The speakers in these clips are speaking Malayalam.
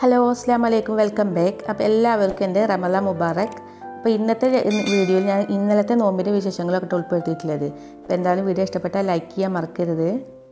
ഹലോ അസ്ലാം വലൈക്കും വെൽക്കം ബാക്ക് അപ്പോൾ എല്ലാവർക്കും എൻ്റെ റമല മുബാറക് അപ്പോൾ ഇന്നത്തെ വീഡിയോയിൽ ഞാൻ ഇന്നലത്തെ നോമ്പിൻ്റെ വിശേഷങ്ങളൊക്കെ ഉൾപ്പെടുത്തിയിട്ടുള്ളത് അപ്പോൾ എന്തായാലും വീഡിയോ ഇഷ്ടപ്പെട്ടാൽ ലൈക്ക് ചെയ്യാൻ മറക്കരുത്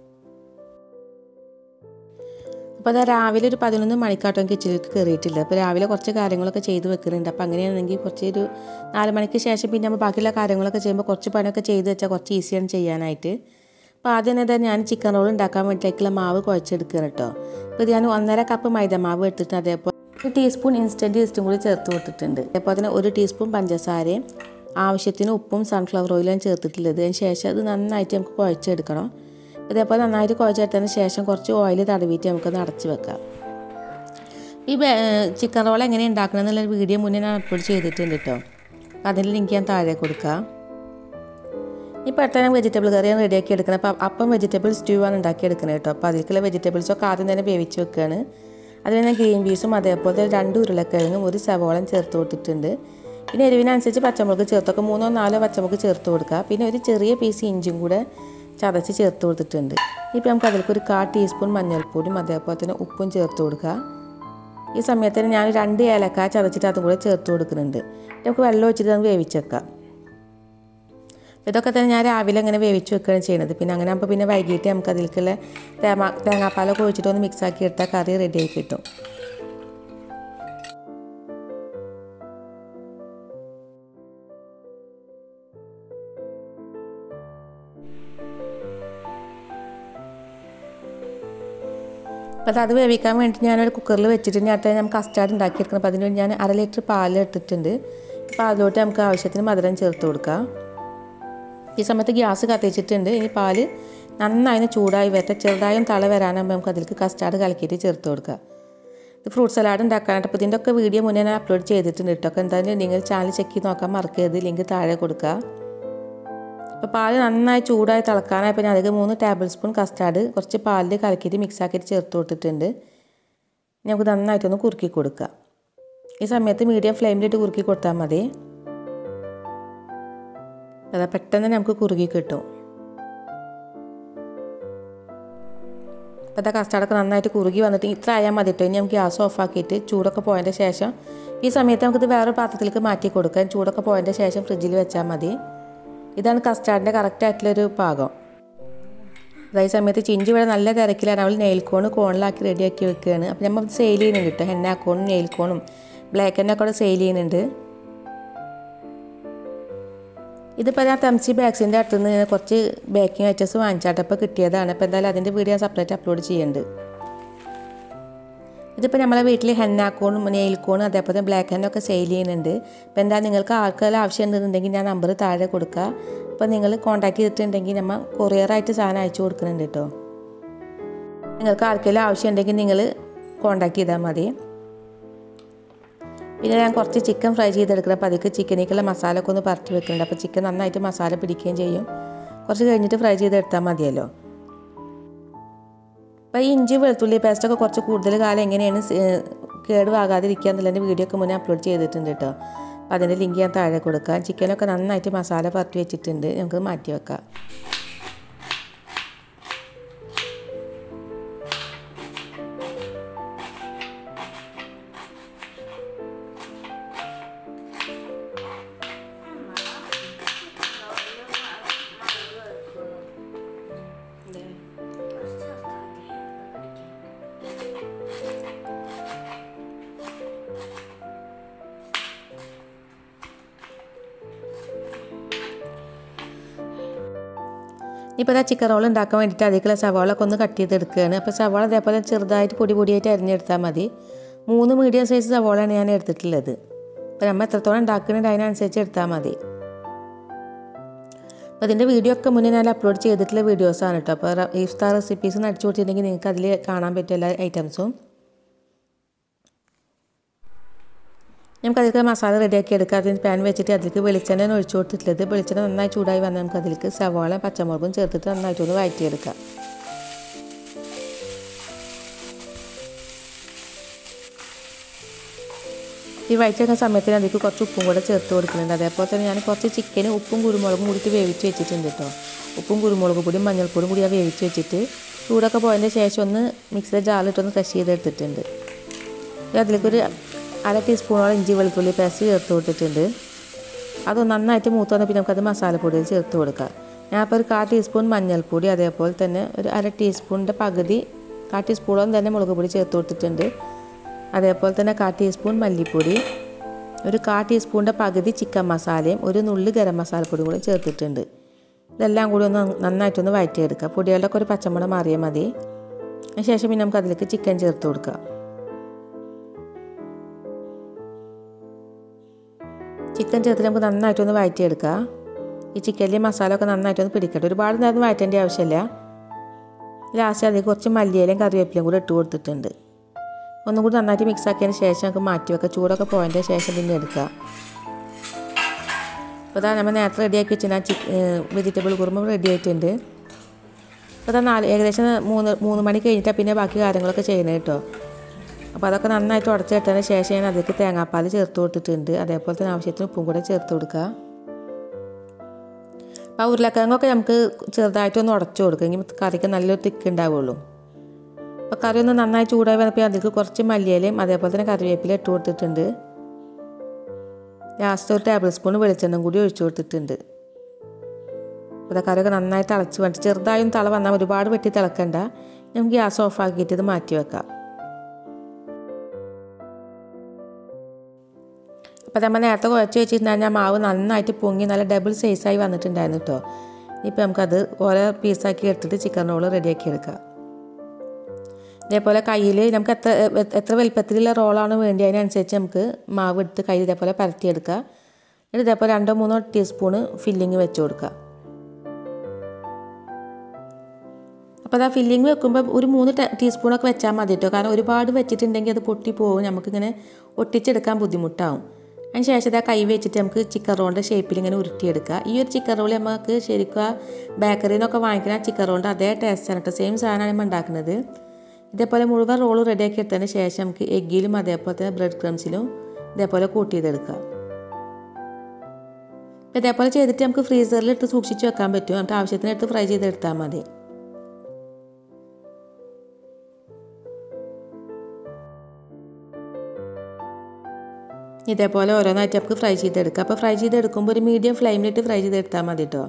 അപ്പോൾ അതാ രാവിലെ ഒരു പതിനൊന്ന് മണിക്കാട്ടോ കിച്ചണിലേക്ക് കയറിയിട്ടില്ല അപ്പോൾ രാവിലെ കുറച്ച് കാര്യങ്ങളൊക്കെ ചെയ്ത് വെക്കുന്നുണ്ട് അപ്പോൾ അങ്ങനെയാണെങ്കിൽ കുറച്ച് ഒരു നാല് മണിക്ക് ശേഷം പിന്നെ നമ്മൾ ബാക്കിയുള്ള കാര്യങ്ങളൊക്കെ ചെയ്യുമ്പോൾ കുറച്ച് പണിയൊക്കെ ചെയ്ത് വെച്ചാൽ കുറച്ച് ഈസിയാണ് ചെയ്യാനായിട്ട് അപ്പോൾ ആദ്യം തന്നെ ഞാൻ ചിക്കൻ റോൾ ഉണ്ടാക്കാൻ വേണ്ടിയിട്ടുള്ള മാവ് കുഴച്ചെടുക്കുകയാണ് കേട്ടോ അപ്പോൾ ഇത് ഞാൻ ഒന്നര കപ്പ് മൈദ മാവ് എടുത്തിട്ട് അതേപോലെ ഒരു ടീസ്പൂൺ ഇൻസ്റ്റൻറ്റ് ഈസ്റ്റും കൂടി ചേർത്ത് കൊടുത്തിട്ടുണ്ട് അതേപോലെ തന്നെ ഒരു ടീസ്പൂൺ പഞ്ചസാരയും ആവശ്യത്തിന് ഉപ്പും സൺഫ്ലവർ ഓയിലും ചേർത്തിട്ടുള്ളത് അതിന് ശേഷം അത് നന്നായിട്ട് നമുക്ക് കുഴച്ചെടുക്കണം ഇതേപോലെ നന്നായിട്ട് കുഴച്ചെടുത്തതിന് ശേഷം കുറച്ച് ഓയിൽ തടവിയിട്ട് നമുക്കൊന്ന് അടച്ച് വെക്കാം ഈ ചിക്കൻ റോൾ എങ്ങനെ ഉണ്ടാക്കണം എന്നുള്ള വീഡിയോ മുന്നേ ഞാൻ അപ്ലോഡ് ചെയ്തിട്ടുണ്ട് കേട്ടോ അതിൽ ലിങ്ക് ഞാൻ താഴെ കൊടുക്കാം ഇപ്പോൾ അടുത്ത ഞാൻ വെജിറ്റബിൾ കറിയാണ് റെഡിയാക്കി എടുക്കുന്നത് അപ്പോൾ അപ്പം വെജിറ്റബിൾ സ്റ്റൂ ആണ് ഉണ്ടാക്കി എടുക്കുന്നത് കേട്ടോ അപ്പോൾ അതിലേക്കുള്ള വെജിറ്റബിൾസൊക്കെ ആദ്യം തന്നെ വേവിച്ച് വെക്കുകയാണ് അതിൽ ഞാൻ ഗ്രീൻ പീസും അതേപോലെ രണ്ട് ഉരുളക്കിഴങ്ങും ഒരു സവോളം ചേർത്ത് കൊടുത്തിട്ടുണ്ട് പിന്നെ എരിവിനനുസരിച്ച് പച്ചമുളക് ചേർത്തൊക്കെ മൂന്നോ നാലോ പച്ചമുളക് ചേർത്ത് കൊടുക്കുക പിന്നെ ഒരു ചെറിയ പീസ് ഇഞ്ചും കൂടെ ചതച്ച് ചേർത്ത് കൊടുത്തിട്ടുണ്ട് ഇപ്പോൾ നമുക്ക് അതിലേക്ക് ഒരു കാ ടീസ്പൂൺ മഞ്ഞൾപ്പൊടിയും അതേപോലെ തന്നെ ഉപ്പും ചേർത്ത് കൊടുക്കുക ഈ സമയത്തിന് ഞാൻ രണ്ട് ഏലക്ക ചതച്ചിട്ട് അതും കൂടെ ചേർത്ത് കൊടുക്കുന്നുണ്ട് നമുക്ക് വെള്ളം ഒഴിച്ചിട്ട് നമുക്ക് വേവിച്ചേക്കാം ഇതൊക്കെ തന്നെ ഞാൻ രാവിലെ അങ്ങനെ വേവിച്ച് വെക്കുകയാണ് ചെയ്യുന്നത് പിന്നെ അങ്ങനെ ആകുമ്പോൾ പിന്നെ വൈകിട്ട് നമുക്ക് അതിലേക്കുള്ള തേങ്ങ തേങ്ങാപ്പാലൊക്കെ ഒഴിച്ചിട്ട് ഒന്ന് മിക്സ് ആക്കി എടുത്താൽ കറി റെഡി ആയി കിട്ടും അപ്പോൾ അത് വേവിക്കാൻ വേണ്ടി ഞാനൊരു കുക്കറിൽ വെച്ചിട്ട് ഞാൻ അടുത്ത ഞാൻ കസ്റ്റാർഡ് ഉണ്ടാക്കിയെടുക്കണം അപ്പോൾ അതിന് വേണ്ടി ഞാൻ അര ലിറ്റർ പാൽ എടുത്തിട്ടുണ്ട് അപ്പോൾ അതിലോട്ട് നമുക്ക് ആവശ്യത്തിന് മധുരം ചേർത്ത് കൊടുക്കാം ഈ സമയത്ത് ഗ്യാസ് കത്തിച്ചിട്ടുണ്ട് ഇനി പാല് നന്നായി ചൂടായി വരട്ടെ ചെറുതായും തള വരാനാകുമ്പോൾ നമുക്ക് അതിലേക്ക് കസ്റ്റാർഡ് കലക്കിയിട്ട് ചേർത്ത് കൊടുക്കുക ഇത് ഫ്രൂട്ട് സലാഡ് ഉണ്ടാക്കാനായിട്ട് അപ്പോൾ ഇതിൻ്റെ ഒക്കെ വീഡിയോ മുന്നേ ഞാൻ അപ്ലോഡ് ചെയ്തിട്ടുണ്ട് കേട്ടോ അപ്പോൾ എന്തായാലും നിങ്ങൾ ചാനൽ ചെക്ക് ചെയ്ത് നോക്കാൻ മറക്കരുത് ലിങ്ക് താഴെ കൊടുക്കുക അപ്പോൾ പാല് നന്നായി ചൂടായി തിളക്കാനായപ്പോൾ ഞാൻ അതിലേക്ക് മൂന്ന് ടേബിൾ സ്പൂൺ കസ്റ്റാർഡ് കുറച്ച് പാലിൽ കലക്കിയിട്ട് മിക്സ് ആക്കിയിട്ട് ചേർത്ത് കൊടുത്തിട്ടുണ്ട് നമുക്ക് നന്നായിട്ടൊന്ന് കുറുക്കി കൊടുക്കുക ഈ സമയത്ത് മീഡിയം ഫ്ലെയിമിലിട്ട് കുറുക്കി കൊടുത്താൽ മതി അതാ പെട്ടെന്ന് നമുക്ക് കുറുകി കിട്ടും അപ്പോൾ അതാ കസ്റ്റാർഡൊക്കെ നന്നായിട്ട് കുറുകി വന്നിട്ട് ഇത്ര ആയാൽ മതി കേട്ടോ ഇനി നമുക്ക് ഗ്യാസ് ഓഫ് ആക്കിയിട്ട് ചൂടൊക്കെ പോയതിൻ്റെ ശേഷം ഈ സമയത്ത് നമുക്കിത് വേറെ പാത്രത്തിലേക്ക് മാറ്റി കൊടുക്കാം ചൂടൊക്കെ പോയതിൻ്റെ ശേഷം ഫ്രിഡ്ജിൽ വെച്ചാൽ മതി ഇതാണ് കസ്റ്റാർഡിൻ്റെ കറക്റ്റ് ആയിട്ടുള്ളൊരു പാകം അതേ സമയത്ത് ചിഞ്ചി ഇവിടെ നല്ല തിരക്കിലാണ് അവൾ നെയിൽ കോൺ കോണിലാക്കി റെഡിയാക്കി വെക്കുകയാണ് അപ്പോൾ നമ്മൾ സെയിൽ ചെയ്യുന്നുണ്ട് കേട്ടോ ഹെന്ന കോണും നെയിൽ കോണും ബ്ലാക്ക് ഹെന്നൊക്കെ അവിടെ സെയിൽ ചെയ്യുന്നുണ്ട് ഇതിപ്പോൾ ഞാൻ തംസി ബാഗ്സിൻ്റെ അടുത്ത് നിന്ന് കുറച്ച് ബേക്കിംഗ് ഐറ്റംസ് വാങ്ങിച്ചാട്ടപ്പോൾ കിട്ടിയതാണ് അപ്പോൾ എന്തായാലും അതിൻ്റെ വീഡിയോ ഞാൻ സെപ്പറേറ്റ് അപ്ലോഡ് ചെയ്യുന്നുണ്ട് ഇതിപ്പോൾ നമ്മളെ വീട്ടിൽ ഹെന്നാക്കോണും നെയിൽക്കോണും അതേപോലെ ബ്ലാക്ക് ഹെന്നൊക്കെ സെയിൽ ചെയ്യുന്നുണ്ട് അപ്പോൾ എന്താ നിങ്ങൾക്ക് ആൾക്കാർ ആവശ്യം ഉണ്ടെന്നുണ്ടെങ്കിൽ ഞാൻ നമ്പർ താഴെ കൊടുക്കുക അപ്പോൾ നിങ്ങൾ കോൺടാക്ട് ചെയ്തിട്ടുണ്ടെങ്കിൽ നമ്മൾ കൊറിയറായിട്ട് സാധനം അയച്ചു കൊടുക്കുന്നുണ്ട് കേട്ടോ നിങ്ങൾക്ക് ആർക്കെങ്കിലും ആവശ്യം ഉണ്ടെങ്കിൽ നിങ്ങൾ കോൺടാക്ട് ചെയ്താൽ മതി പിന്നെ ഞാൻ കുറച്ച് ചിക്കൻ ഫ്രൈ ചെയ്തെടുക്കണം അപ്പോൾ അതിലേക്ക് ചിക്കനേക്കുള്ള മസാല ഒക്കെ ഒന്ന് പരട്ടി വെക്കുന്നുണ്ട് അപ്പോൾ ചിക്കൻ നന്നായിട്ട് മസാല പിടിക്കുകയും ചെയ്യും കുറച്ച് കഴിഞ്ഞിട്ട് ഫ്രൈ ചെയ്തെടുത്താൽ മതിയല്ലോ അപ്പോൾ ഈ ഇഞ്ചി വെളുത്തുള്ളി പേസ്റ്റൊക്കെ കുറച്ച് കൂടുതൽ കാലം എങ്ങനെയാണ് കേടുവാകാതിരിക്കുക എന്നുള്ളതിൻ്റെ വീഡിയോ ഒക്കെ മുന്നേ അപ്ലോഡ് ചെയ്തിട്ടുണ്ട് കേട്ടോ അപ്പോൾ അതിൻ്റെ ലിങ്ക് ഞാൻ താഴെ കൊടുക്കാം ചിക്കനൊക്കെ നന്നായിട്ട് മസാല പരട്ടി വെച്ചിട്ടുണ്ട് നമുക്ക് മാറ്റി വെക്കാം ഇപ്പോൾ ഇതാ ചിക്കൻ റോൾ ഉണ്ടാക്കാൻ വേണ്ടിയിട്ട് അതിലേക്കുള്ള സവാളൊക്കെ ഒന്ന് കട്ട് ചെയ്തെടുക്കുകയാണ് അപ്പോൾ സവാള അതേപോലെ ചെറുതായിട്ട് പൊടി പൊടിയായിട്ട് അരിഞ്ഞെടുത്താൽ മതി മൂന്ന് മീഡിയം സൈസ് സവാളയാണ് ഞാൻ എടുത്തിട്ടുള്ളത് അപ്പോൾ നമ്മൾ എത്രത്തോളം ഉണ്ടാക്കുന്നുണ്ട് അതിനനുസരിച്ച് എടുത്താൽ മതി അപ്പോൾ ഇതിൻ്റെ വീഡിയോ ഒക്കെ മുന്നേ ഞാൻ അപ്ലോഡ് ചെയ്തിട്ടുള്ള വീഡിയോസാണ് കേട്ടോ അപ്പോൾ ഇഫ്താർ റെസിപ്പീസ് അടിച്ചു കൊടുത്തിട്ടുണ്ടെങ്കിൽ നിങ്ങൾക്ക് അതിൽ കാണാൻ പറ്റും എല്ലാ ഐറ്റംസും നമുക്ക് അതിലേക്ക് മസാല റെഡിയാക്കി എടുക്കുക അതിന് പാൻ വെച്ചിട്ട് അതിലേക്ക് വെളിച്ചെണ്ണ ഒഴിച്ചു കൊടുത്തിട്ടുള്ളത് വെളിച്ചെണ്ണ നന്നായി ചൂടായി വന്നാൽ നമുക്ക് അതിലേക്ക് സവാള പച്ചമുളകും ചേർത്തിട്ട് നന്നായിട്ടൊന്ന് വഴറ്റിയെടുക്കാം ഈ വഴറ്റിയെടുക്കുന്ന സമയത്തിന് അതിലേക്ക് കുറച്ച് ഉപ്പും കൂടെ ചേർത്ത് കൊടുക്കുന്നുണ്ട് അതേപോലെ തന്നെ ഞാൻ കുറച്ച് ചിക്കന് ഉപ്പും കുരുമുളകും കൂടിയിട്ട് വേവിച്ച് വെച്ചിട്ടുണ്ട് കേട്ടോ ഉപ്പും കുരുമുളക് പൊടിയും മഞ്ഞൾപ്പൊടിയും കൂടി ഞാൻ വേവിച്ച് വെച്ചിട്ട് ചൂടൊക്കെ പോയതിൻ്റെ ശേഷം ഒന്ന് മിക്സിയുടെ ജാറിലിട്ടൊന്ന് ക്രഷ് ചെയ്തെടുത്തിട്ടുണ്ട് അതിലേക്കൊരു അര ടീസ്പൂണോളം ഇഞ്ചി വെളുത്തുള്ളി പേസ്റ്റ് ചേർത്ത് കൊടുത്തിട്ടുണ്ട് അത് നന്നായിട്ട് മൂത്ത് വന്നാൽ പിന്നെ നമുക്കത് മസാലപ്പൊടിയിൽ ചേർത്ത് കൊടുക്കാം ഞാനിപ്പോൾ ഒരു കാ ടീസ്പൂൺ മഞ്ഞൾപ്പൊടി അതേപോലെ തന്നെ ഒരു അര ടീസ്പൂണിൻ്റെ പകുതി കാ ടീസ്പൂണോളം തന്നെ മുളക് പൊടി ചേർത്ത് കൊടുത്തിട്ടുണ്ട് അതേപോലെ തന്നെ കാ ടീസ്പൂൺ മല്ലിപ്പൊടി ഒരു കാ ടീസ്പൂണിൻ്റെ പകുതി ചിക്കൻ മസാലയും ഒരു നുള്ളി ഗരം മസാലപ്പൊടിയും കൂടി ചേർത്തിട്ടുണ്ട് ഇതെല്ലാം കൂടി ഒന്ന് നന്നായിട്ടൊന്ന് വഴറ്റിയെടുക്കുക പൊടികളുടെ ഒക്കെ ഒരു പച്ചമണം മാറിയാൽ മതി അതിന് ശേഷം പിന്നെ നമുക്ക് അതിലേക്ക് ചിക്കൻ ചേർത്ത് കൊടുക്കാം ചിക്കൻ ചേർത്തിട്ട് നമുക്ക് നന്നായിട്ടൊന്ന് വഴറ്റിയെടുക്കുക ഈ ചിക്കനിലെ മസാല ഒക്കെ നന്നായിട്ടൊന്ന് പിടിക്കട്ടെ ഒരുപാട് നേരം വഴറ്റേണ്ട ആവശ്യമില്ല ലാസ്റ്റ് അതിൽ കുറച്ച് മല്ലിയിലയും കറിവേപ്പിലയും കൂടി ഇട്ട് കൊടുത്തിട്ടുണ്ട് ഒന്നും കൂടി നന്നായിട്ട് മിക്സ് ആക്കിയതിന് ശേഷം നമുക്ക് മാറ്റി വെക്കാം ചൂടൊക്കെ പോയതിൻ്റെ ശേഷം പിന്നെ എടുക്കുക അപ്പോൾ അതാ നമ്മൾ നേരത്തെ റെഡിയാക്കി വെച്ചാൽ ചിക്ക് വെജിറ്റബിൾ കുറുമ റെഡി ആയിട്ടുണ്ട് അപ്പോൾ അതാ നാല് ഏകദേശം മൂന്ന് മൂന്ന് മണി കഴിഞ്ഞിട്ടാണ് പിന്നെ ബാക്കി കാര്യങ്ങളൊക്കെ ചെയ്യണത് കേട്ടോ അപ്പോൾ അതൊക്കെ നന്നായിട്ട് ഉടച്ചിട്ടതിന് ശേഷം ഞാൻ അതിലേക്ക് തേങ്ങാപ്പാൽ ചേർത്ത് കൊടുത്തിട്ടുണ്ട് അതേപോലെ തന്നെ ആവശ്യത്തിന് ഉപ്പും കൂടെ ചേർത്ത് കൊടുക്കുക അപ്പോൾ ആ ഉരുളക്കിഴങ്ങൊക്കെ നമുക്ക് ചെറുതായിട്ടൊന്ന് ഉടച്ചു കൊടുക്കുക എങ്കിൽ കറിക്ക് നല്ലൊരു തിക്ക് ഉണ്ടാവുള്ളൂ അപ്പോൾ കറി ഒന്ന് നന്നായി ചൂടായി വന്നപ്പോൾ അതിലേക്ക് കുറച്ച് മല്ലിയിലയും അതേപോലെ തന്നെ കറിവേപ്പില ഇട്ട് കൊടുത്തിട്ടുണ്ട് ലാസ്റ്റ് ഒരു ടേബിൾ സ്പൂൺ വെളിച്ചെണ്ണയും കൂടി ഒഴിച്ചു കൊടുത്തിട്ടുണ്ട് അപ്പോൾ കറിയൊക്കെ നന്നായി തിളച്ച് വേണ്ടി ചെറുതായും തള വന്നാൽ ഒരുപാട് വെട്ടി തിളക്കണ്ട നമുക്ക് ഗ്യാസ് ഓഫ് ആക്കിയിട്ട് ഇത് മാറ്റി വെക്കാം അപ്പോൾ നമ്മൾ നേരത്തെ കുഴച്ച് വെച്ചിട്ടുണ്ടായിരുന്ന മാവ് നന്നായിട്ട് പൊങ്ങി നല്ല ഡബിൾ സൈസായി വന്നിട്ടുണ്ടായിരുന്നു കേട്ടോ ഇപ്പോൾ നമുക്കത് ഓരോ പീസാക്കി എടുത്തിട്ട് ചിക്കൻ റോൾ റെഡിയാക്കി എടുക്കാം ഇതേപോലെ കയ്യിൽ നമുക്ക് എത്ര എത്ര വലുപ്പത്തിലുള്ള റോളാണ് വേണ്ടി അതിനനുസരിച്ച് നമുക്ക് മാവ് എടുത്ത് കയ്യിൽ ഇതേപോലെ പരത്തിയെടുക്കുക എന്നിട്ട് ഇതേപോലെ രണ്ടോ മൂന്നോ ടീസ്പൂണ് ഫില്ലിങ് വെച്ച് കൊടുക്കുക അപ്പോൾ അത് ആ ഫില്ലിങ് വെക്കുമ്പോൾ ഒരു മൂന്ന് ടീസ്പൂണൊക്കെ വെച്ചാൽ മതി കേട്ടോ കാരണം ഒരുപാട് വെച്ചിട്ടുണ്ടെങ്കിൽ അത് പൊട്ടി പോകും നമുക്കിങ്ങനെ ഒട്ടിച്ചെടുക്കാൻ ബുദ്ധിമുട്ടാവും അതിന് ശേഷം ആ കൈ വെച്ചിട്ട് നമുക്ക് ചിക്കൻ റോളിൻ്റെ ഷേപ്പിൽ ഇങ്ങനെ ഉരുട്ടിയെടുക്കുക ഈ ഒരു ചിക്കൻ റോൾ നമുക്ക് ശരിക്കും ബേക്കറിയിൽ നിന്നൊക്കെ വാങ്ങിക്കുന്ന ചിക്കൻ റോളിൻ്റെ അതേ ടേസ്റ്റാണ് കേട്ടോ സെയിം സാധനമാണ് നമ്മൾ ഉണ്ടാക്കുന്നത് ഇതേപോലെ മുഴുവൻ റോൾ റെഡിയാക്കി എടുത്തതിന് ശേഷം നമുക്ക് എഗ്ഗിലും അതേപോലെ തന്നെ ബ്രെഡ് ക്രംസിലും ഇതേപോലെ കൂട്ടി ചെയ്തെടുക്കുക അപ്പോൾ ഇതേപോലെ ചെയ്തിട്ട് നമുക്ക് ഫ്രീസറിൽ ഇട്ട് സൂക്ഷിച്ച് വെക്കാൻ പറ്റും നമുക്ക് ആവശ്യത്തിന് എടുത്ത് ഫ്രൈ ചെയ്തെടുത്താൽ മതി ഇതേപോലെ ഓരോന്നായിട്ട് നമുക്ക് ഫ്രൈ ചെയ്തെടുക്കാം അപ്പോൾ ഫ്രൈ ചെയ്തെടുക്കുമ്പോൾ ഒരു മീഡിയം ഫ്ലെയിമിലിട്ട് ഫ്രൈ ചെയ്തെടുത്താൽ മതി കേട്ടോ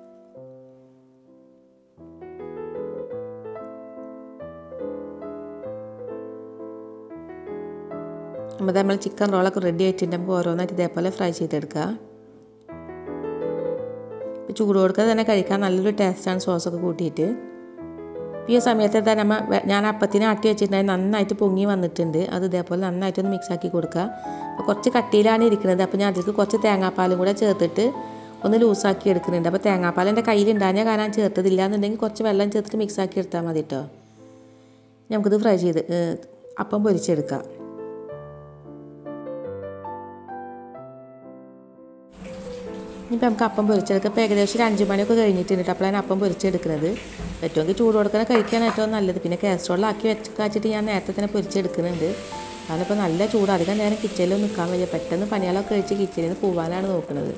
അപ്പോൾ നമ്മൾ ചിക്കൻ റോളൊക്കെ റെഡി ആയിട്ടുണ്ട് നമുക്ക് ഓരോന്നായിട്ട് ഇതേപോലെ ഫ്രൈ ചെയ്തെടുക്കുക ഇപ്പോൾ ചൂട് കൊടുക്കാതെ തന്നെ കഴിക്കാൻ നല്ലൊരു ടേസ്റ്റാണ് സോസൊക്കെ കൂട്ടിയിട്ട് ഈ സമയത്ത് എന്താ നമ്മ ഞാൻ അപ്പത്തിന് ആട്ടി വെച്ചിട്ടുണ്ടായി നന്നായിട്ട് പൊങ്ങി വന്നിട്ടുണ്ട് അത് ഇതേപോലെ നന്നായിട്ടൊന്ന് മിക്സ് ആക്കി കൊടുക്കുക അപ്പോൾ കുറച്ച് കട്ടിയിലാണ് ഇരിക്കുന്നത് അപ്പോൾ ഞാൻ അതിലേക്ക് കുറച്ച് തേങ്ങാപ്പാലും കൂടെ ചേർത്തിട്ട് ഒന്ന് ലൂസാക്കി എടുക്കുന്നുണ്ട് അപ്പോൾ തേങ്ങാപ്പാൽ എൻ്റെ കയ്യിലുണ്ടായ കാരണം ചേർത്തതില്ല എന്നുണ്ടെങ്കിൽ കുറച്ച് വെള്ളം ചേർത്തിട്ട് മിക്സ് ആക്കി എടുത്താൽ മതി കേട്ടോ നമുക്കിത് ഫ്രൈ ചെയ്ത് അപ്പം പൊരിച്ചെടുക്കാം ഇനിയിപ്പോൾ നമുക്ക് അപ്പം പൊരിച്ചെടുക്കാം ഇപ്പോൾ ഏകദേശം ഒരു അഞ്ച് മണിയൊക്കെ കഴിഞ്ഞിട്ടുണ്ട് അപ്പോഴാണ് അപ്പം പൊരിച്ചെടുക്കുന്നത് പറ്റുമെങ്കിൽ ചൂട് കൊടുക്കാൻ കഴിക്കാൻ ഏറ്റവും നല്ലത് പിന്നെ കാസ്ട്രോളിലാക്കി വെച്ച് കാച്ചിട്ട് ഞാൻ നേരത്തെ തന്നെ പൊരിച്ചെടുക്കുന്നുണ്ട് കാരണം ഇപ്പോൾ നല്ല ചൂട് അധികം നേരം കിച്ചണിൽ നിൽക്കാൻ വയ്യ പെട്ടെന്ന് പണികളൊക്കെ കഴിച്ച് കിച്ചണിൽ നിന്ന് പോകാനാണ് നോക്കുന്നത്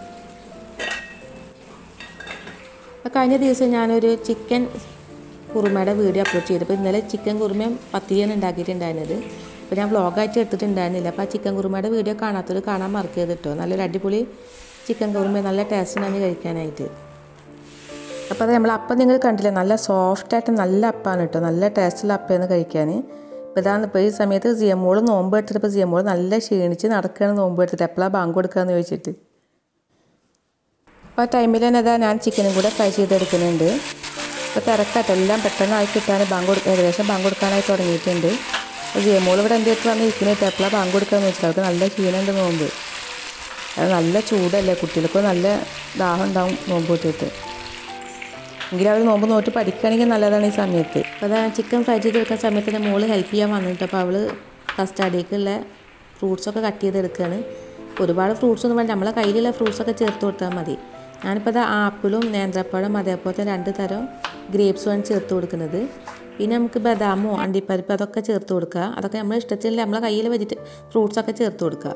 അപ്പോൾ കഴിഞ്ഞ ദിവസം ഞാനൊരു ചിക്കൻ കുറുമയുടെ വീഡിയോ അപ്ലോഡ് ചെയ്തപ്പോൾ ഇന്നലെ ചിക്കൻ കുറുമയും പത്തിരിയാണ് ഉണ്ടാക്കിയിട്ടുണ്ടായിരുന്നത് അപ്പോൾ ഞാൻ വ്ളോഗായിട്ട് എടുത്തിട്ടുണ്ടായിരുന്നില്ല അപ്പോൾ ആ ചിക്കൻ കുറുമയുടെ വീഡിയോ കാണാത്തവർ കാണാൻ മറക്കരുത് കേട്ടോ നല്ലൊരു അടിപൊളി ചിക്കൻ കുറുമ നല്ല ടേസ്റ്റിനാണ് കഴിക്കാനായിട്ട് അപ്പോൾ അത് നമ്മൾ അപ്പം നിങ്ങൾ കണ്ടില്ലേ നല്ല സോഫ്റ്റായിട്ട് നല്ല അപ്പമാണ് കേട്ടോ നല്ല ടേസ്റ്റുള്ള അപ്പയാണ് കഴിക്കാൻ ഇപ്പോൾ ഇതാണ് ഇപ്പോൾ ഈ സമയത്ത് സിയമ്മോൾ നോമ്പ് എടുത്തിട്ട് ഇപ്പോൾ സിയമ്മോൾ നല്ല ക്ഷീണിച്ച് നടക്കുകയാണ് നോമ്പ് എടുത്തിട്ട് എപ്പോഴാണ് ബാങ്ക് കൊടുക്കുകയെന്ന് ചോദിച്ചിട്ട് അപ്പോൾ ആ ടൈമിൽ തന്നെ അതാ ഞാൻ ചിക്കനും കൂടെ ഫ്രൈ ചെയ്തെടുക്കുന്നുണ്ട് ഇപ്പോൾ തിരക്കാട്ടോ എല്ലാം പെട്ടെന്നായി കിട്ടാൻ ബാങ്ക് കൊടുക്കുക ഏകദേശം ബാങ്ക് കൊടുക്കാനായി തുടങ്ങിയിട്ടുണ്ട് സിയമ്മോൾ ഇവിടെ എൻ്റെ അടുത്ത് വന്ന് ഇരിക്കുന്നിട്ട് എപ്പോഴാണ് ബാങ്ക് കൊടുക്കുകയെന്ന് വെച്ചിട്ട് അവർക്ക് നല്ല ക്ഷീണമുണ്ട് നോമ്പ് അത് നല്ല ചൂടല്ലേ കുട്ടികൾക്ക് നല്ല ദാഹം ഉണ്ടാവും നോമ്പ് കൂട്ടിയിട്ട് എങ്കിലും അവർ നോമ്പ് നോട്ട് പഠിക്കുകയാണെങ്കിൽ നല്ലതാണ് ഈ സമയത്ത് അപ്പോൾ അതാ ചിക്കൻ ഫ്രൈ ചെയ്ത് വെക്കുന്ന സമയത്ത് തന്നെ മോള് ഹെൽപ്പ് ചെയ്യാൻ വന്നിട്ട് അപ്പോൾ അവൾ കസ്റ്റാർഡിലേക്കുള്ള ഫ്രൂട്ട്സൊക്കെ കട്ട് ചെയ്തെടുക്കുകയാണ് ഒരുപാട് ഫ്രൂട്ട്സ് ഒന്നും വേണ്ട നമ്മളെ കയ്യിലുള്ള ഫ്രൂട്ട്സൊക്കെ ചേർത്ത് കൊടുത്താൽ മതി ഞാനിപ്പോൾ അത് ആപ്പിളും നേന്ത്രപ്പഴം അതേപോലെ തന്നെ രണ്ട് തരം ഗ്രേപ്സുമാണ് ചേർത്ത് കൊടുക്കുന്നത് പിന്നെ നമുക്ക് ബദാമോ അണ്ടിപ്പരിപ്പ് അതൊക്കെ ചേർത്ത് കൊടുക്കുക അതൊക്കെ നമ്മുടെ ഇഷ്ടത്തിൽ നമ്മളെ കയ്യിൽ വെജിറ്റ ഫ്രൂട്ട്സൊക്കെ ചേർത്ത് കൊടുക്കുക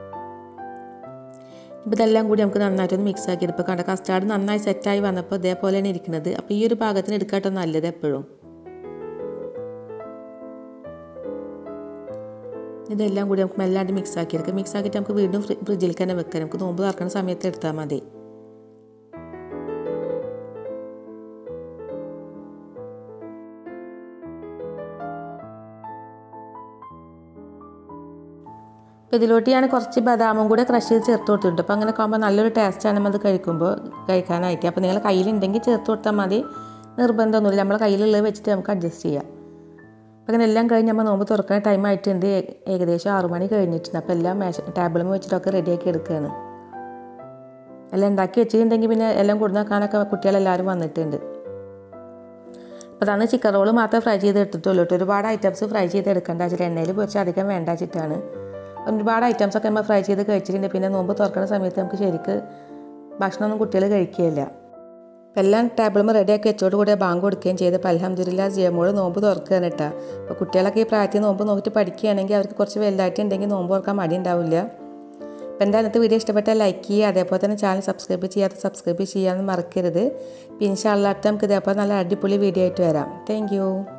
ഇപ്പോൾ ഇതെല്ലാം കൂടി നമുക്ക് നന്നായിട്ടൊന്ന് മിക്സ് ആക്കി ഇപ്പോൾ കണ്ട കസ്റ്റാർഡ് നന്നായി സെറ്റായി വന്നപ്പോൾ ഇതേപോലെയാണ് ഇരിക്കുന്നത് അപ്പോൾ ഈ ഒരു പാകത്തിന് എടുക്കാട്ടോ നല്ലത് എപ്പോഴും ഇതെല്ലാം കൂടി നമുക്ക് മെല്ലാണ്ട് മിക്സ് ആക്കിയെടുക്കാം മിക്സ് ആക്കിയിട്ട് നമുക്ക് വീണ്ടും ഫ്രിഡ്ജിൽ തന്നെ വെക്കാം നമുക്ക് നോമ്പ് തുറക്കുന്ന സമയത്ത് എടുത്താൽ മതി അപ്പോൾ ഇതിലോട്ട് ഞാൻ കുറച്ച് ബദാമും കൂടെ ക്രഷ് ചെയ്ത് ചേർത്ത് കൊടുത്തിട്ടുണ്ട് അപ്പോൾ അങ്ങനെ ആകുമ്പോൾ നല്ലൊരു ടേസ്റ്റാണ് നമ്മൾ കഴിക്കുമ്പോൾ കഴിക്കാനായിട്ട് അപ്പോൾ നിങ്ങൾ കയ്യിലുണ്ടെങ്കിൽ ചേർത്ത് കൊടുത്താൽ മതി നിർബന്ധമൊന്നുമില്ല നമ്മൾ കയ്യിലുള്ളത് വെച്ചിട്ട് നമുക്ക് അഡ്ജസ്റ്റ് ചെയ്യാം അപ്പോൾ അങ്ങനെ എല്ലാം കഴിഞ്ഞ് നമ്മൾ നോമ്പ് തുറക്കുന്ന ടൈം ആയിട്ടുണ്ട് ഏകദേശം ആറു മണി കഴിഞ്ഞിട്ടുണ്ട് അപ്പോൾ എല്ലാം മേശ ടേബിളും വെച്ചിട്ടൊക്കെ റെഡിയാക്കി എടുക്കുകയാണ് എല്ലാം ഉണ്ടാക്കി വെച്ചിട്ടുണ്ടെങ്കിൽ പിന്നെ എല്ലാം കൊടുന്നാക്കാനൊക്കെ കുട്ടികളെല്ലാവരും വന്നിട്ടുണ്ട് അപ്പോൾ അതാണ് ചിക്കൻ റോള് മാത്രം ഫ്രൈ ചെയ്ത് എടുത്തിട്ടുള്ളൂ കേട്ടോ ഒരുപാട് ഐറ്റംസ് ഫ്രൈ ചെയ്ത് എടുക്കേണ്ട വെച്ചിട്ട് എണ്ണയിൽ പൊരിച്ച് അധികം വേണ്ട വെച്ചിട്ടാണ് ഒരുപാട് ഐറ്റംസ് ഒക്കെ നമ്മൾ ഫ്രൈ ചെയ്ത് കഴിച്ചിട്ടുണ്ട് പിന്നെ നോമ്പ് തുറക്കുന്ന സമയത്ത് നമുക്ക് ശരിക്ക് ഭക്ഷണമൊന്നും കുട്ടികൾ കഴിക്കുകയില്ല അപ്പം എല്ലാം ടേബിളും റെഡിയാക്കി വെച്ചോട് കൂടെ ബാങ്ക് കൊടുക്കുകയും ചെയ്തപ്പോൾ അലഹമ്മദില്ല ജിയമ്മോട് നോമ്പ് തുറക്കുകയാണ് കേട്ടോ അപ്പോൾ കുട്ടികളൊക്കെ ഈ പ്രായത്തിൽ നോമ്പ് നോക്കിയിട്ട് പഠിക്കുകയാണെങ്കിൽ അവർക്ക് കുറച്ച് വലുതായിട്ടുണ്ടെങ്കിൽ നോമ്പ് തുറക്കാൻ മടി ഉണ്ടാവില്ല അപ്പോൾ എന്താ ഇന്നത്തെ വീഡിയോ ഇഷ്ടപ്പെട്ടാൽ ലൈക്ക് ചെയ്യുക അതേപോലെ തന്നെ ചാനൽ സബ്സ്ക്രൈബ് ചെയ്യാത്ത സബ്സ്ക്രൈബ് ചെയ്യാമെന്ന് മറക്കരുത് പിന്നെ ഇൻഷാല്ലാത്ത നമുക്ക് ഇതേപോലെ നല്ല അടിപൊളി വീഡിയോ ആയിട്ട് വരാം താങ്ക്